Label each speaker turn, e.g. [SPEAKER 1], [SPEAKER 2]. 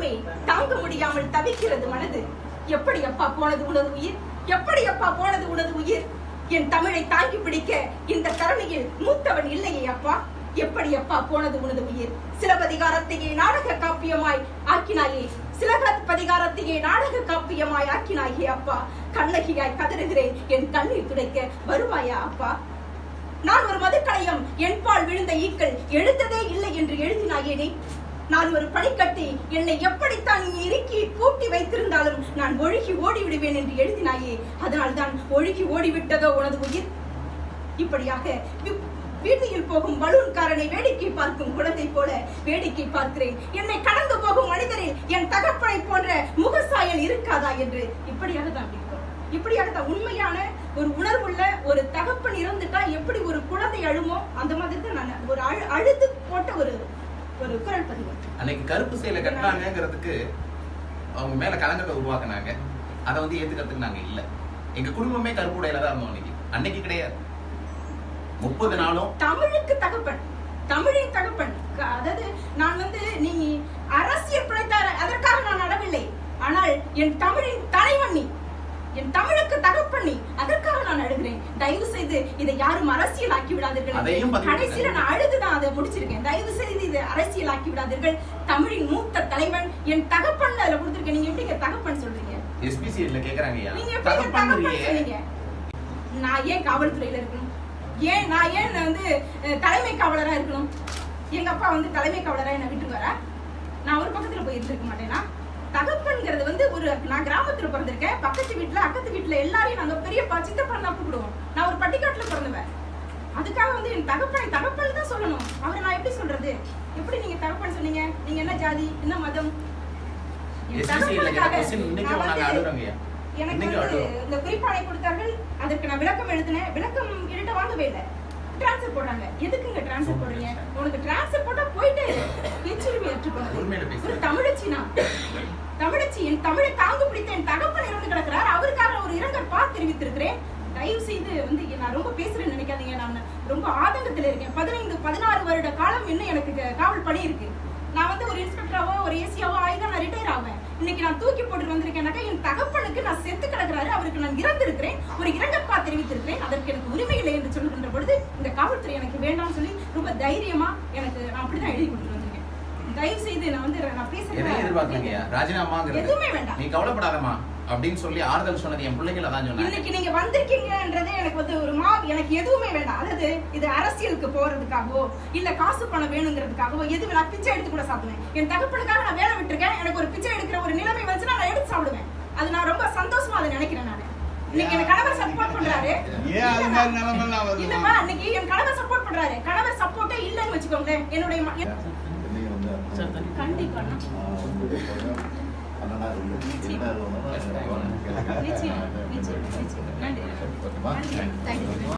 [SPEAKER 1] கொடுமை தாங்க முடியாமல் தவிக்கிறது மனது எப்படி அப்பா போனது உனது உயிர் எப்படி அப்பா போனது உனது உயிர் என் தமிழை தாங்கி பிடிக்க இந்த தரணியில் மூத்தவன் இல்லையே அப்பா எப்படி அப்பா போனது உனது உயிர் சிலப்பதிகாரத்தையே நாடக காப்பியமாய் ஆக்கினாயே சிலப்பதிகாரத்தையே நாடக காப்பியமாய் ஆக்கினாயே அப்பா கண்ணகியாய் கதறுகிறேன் என் கண்ணீர் துடைக்க வருவாயா அப்பா நான் ஒரு மதுக்கணையம் என்பால் விழுந்த ஈக்கள் எழுந்ததே இல்லை என்று எழுதினாயேனே நான் ஒரு பனிக்கட்டி என்னை எப்படித்தான் நீ இறுக்கி பூட்டி வைத்திருந்தாலும் நான் ஒழுகி ஓடி விடுவேன் என்று எழுதினாயே அதனால்தான் ஒழுகி ஓடிவிட்டதோ உனது உயிர் இப்படியாக வி- வீதியில் போகும் பலூன்காரனை வேடிக்கை பார்க்கும் குழந்தை போல வேடிக்கை பார்க்கிறேன் என்னை கடந்து போகும் மனிதரில் என் தகப்பனை போன்ற முகசாயல் இருக்காதா என்று இப்படியாக தான் இருக்கும் இப்படியாக தான் உண்மையான ஒரு உணர்வுள்ள ஒரு தகப்பன் இருந்துட்டா எப்படி ஒரு குழந்தை அழுமோ அந்த மாதிரி தான் நான் ஒரு அழு அழுது போட்ட ஒரு ஒரு குரல் பதிவு
[SPEAKER 2] அன்னைக்கு கருப்பு சேலை கட்டினாங்கிறதுக்கு அவங்க மேல கலங்கத்தை உருவாக்குனாங்க அதை வந்து ஏத்துக்கிறதுக்கு நாங்க இல்ல எங்க குடும்பமே கருப்பு உடையில தான் இருந்தோம் அன்னைக்கு அன்னைக்கு கிடையாது முப்பது நாளும்
[SPEAKER 1] தமிழுக்கு தகப்பன் தமிழின் தகப்பன் க- அதாவது நான் வந்து நீ அரசியல் பிழைத்தார அதற்காக நான் நடவில்லை ஆனால் என் தமிழின் தலைவன் நீ என் தமிழுக்கு தகப்பன் நீ அதற்காக நான் அழுகிறேன் தயவு செய்து இதை யாரும் அரசியல் ஆக்கி விடாதீர்கள்
[SPEAKER 2] அதையும் பதிவு
[SPEAKER 1] கடைசியில நான் அழுதுதான் அதை முடிச்சிருக்கேன் தயவு செய்து இதை அரசியல் ஆக்கி விடாதீர்கள் தமிழின் மூத்த தலைவன் என் தகப்பன் அதுல கொடுத்திருக்கேன் நீங்க எப்படிங்க தகப்பன் சொல்றீங்க
[SPEAKER 2] எஸ்பிசில கேக்குறாங்க ஐயா
[SPEAKER 1] நீங்க எப்படி தகப்பன்
[SPEAKER 2] தகப்பன்றியே
[SPEAKER 1] சொன்னீங்க நான் ஏன் காவல்துறையில இருக்கணும் ஏன் நான் ஏன் வந்து அஹ், தலைமை காவலரா இருக்கணும் எங்க அப்பா வந்து தலைமை காவலரா என்ன விட்டு வர நான் ஒரு பக்கத்துல போய் இருந்திருக்க மாட்டேனா தகப்பன்ங்கிறது வந்து ஒரு நான் கிராமத்துல பிறந்திருக்கேன் பக்கத்து வீட்டுல அக்கத்து வீட்டுல எல்லாரையும் நாங்க பெரியப்பா சித்தப்பா தான் கூப்பிடுவோம் நான் ஒரு பட்டிக்காட்டுல பிறந்தவன் அதுக்காக வந்து என் தகப்பன் தகப்பன் தான் சொல்லணும் அவரை நான் எப்படி சொல்றது எப்படி நீங்க தகப்பன் சொன்னீங்க நீங்க என்ன ஜாதி என்ன மதம் என்
[SPEAKER 2] எஸ்பிசில கேட்ட
[SPEAKER 1] தகப்பனுக்காக
[SPEAKER 2] கொஸ்டின் இன்னைக்கு
[SPEAKER 1] நான்
[SPEAKER 2] நாங்க
[SPEAKER 1] வந்து-
[SPEAKER 2] அழுகுறோங்க ஐயா
[SPEAKER 1] எனக்கு
[SPEAKER 2] இன்னைக்கு
[SPEAKER 1] வந்து
[SPEAKER 2] அழுகுறோம்
[SPEAKER 1] இந்த குறிப்பாணை கொடுத்தார்கள் அதற்கு நான் விளக்கம் எழுதினேன் விளக்கம் என்கிட்ட வாங்கவே இல்லை டிரான்ஸ்ஃபர் போடுறாங்க எதுக்குங்க டிரான்ஸ்ஃபர் போடுறீங்க உனக்கு டிரான்ஸ்ஃபர் போட்டா போயிட்டே இரு. பேச்சுரிமை ஏற்றுக்கொண்டது
[SPEAKER 2] உண்மையில பேசுறேன்.
[SPEAKER 1] ஒரு தமிழச்சினா தமிழச்சி என் தமிழை தாங்கு பிடித்த என் தகப்பன் இறந்து கிடக்கிறார் அவருக்காக ஒரு இரங்கல் பா தெரிவித்திருக்கிறேன் தயவு செய்து வந்து நான் ரொம்ப பேசுறேன்னு நினைக்காதீங்க நான் ரொம்ப ஆதங்கத்துல இருக்கேன் பதினைந்து பதினாறு வருட காலம் இன்னும் எனக்கு க- காவல் பணி இருக்கு நான் வந்து ஒரு இன்ஸ்பெக்டராவோ ஒரு ஏசியாவோ ஆயிதான் நான் ரிட்டையர் ஆவேன் இன்னைக்கு நான் தூக்கி போட்டு வந்திருக்கேன்னாக்கா என் தகப்பனுக்கு நான் செத்து கிடக்குறாரு அவருக்கு நான் இறந்திருக்கிறேன் ஒரு இரங்கற்பா தெரிவித்திருக்கிறேன் அதற்கு எனக்கு உரிமை இல்லை என்று சொல்லுகின்ற பொழுது இந்த காவல்துறை எனக்கு வேண்டாம்னு சொல்லி ரொம்ப தைரியமா எனக்கு நான் அப்படிதான் எழுதி கொடுத்துட்டு வந்திருக்கேன் தயவு செய்து நான் வந்து நான்
[SPEAKER 2] எதையும் எதிர்பார்க்கலங்க ஐயா
[SPEAKER 1] பேசுறேன்
[SPEAKER 2] ராஜினாமாங்கிறது
[SPEAKER 1] எதுவுமே வேண்டாம்
[SPEAKER 2] நீ கவலைப்படாதம்மா அப்படின்னு சொல்லி ஆறுதல் சொன்னது என் பிள்ளைகள் அதான் சொன்னாங்க
[SPEAKER 1] இன்னைக்கு நீங்க வந்திருக்கீங்கன்றதே எனக்கு வந்து ஒரு மா எனக்கு எதுவுமே வேண்டாம் அதாவது இது அரசியலுக்கு போறதுக்காகவோ இல்ல காசு பணம் வேணுங்கிறதுக்காகவோ எதுவும் நான் பிச்சை எடுத்து கூட சாப்பிடுவேன் என் தகப்பனுக்காக நான் வேலை விட்டுருக்கேன் எனக்கு ஒரு பிச்சை எடுக்கிற ஒரு நிலைமை வந்துச்சுன்னா நான் எடுத்து சாப்பிடுவேன் அது நான் ரொம்ப சந்தோஷமா அதை நினைக்கிறேன் நான் இன்னைக்கு என் கணவர் சப்போர்ட் பண்றாரு
[SPEAKER 3] ஏன் அது மாதிரி நிலைமைலாம் வருது?
[SPEAKER 1] இல்லம்மா இன்னைக்கு என் கணவர் சப்போர்ட் பண்றாரு கணவர் சப்போர்ட்டே இல்லைன்னு வச்சுக்கோங்களேன் என்னுடைய ம- என்-
[SPEAKER 3] இன்னைக்கு வந்து
[SPEAKER 1] கண்டிப்பா அண்ணா.
[SPEAKER 3] ஆஹ் வந்து அண்ணனா இருந்து
[SPEAKER 1] நிச்சயம்.
[SPEAKER 3] என்ன இது ஒண்ணுன்னா
[SPEAKER 1] நிச்சயம் நிச்சயம் நிச்சயம் நன்றி
[SPEAKER 3] ஓகேவா
[SPEAKER 1] நன்றி தேங்க்யூ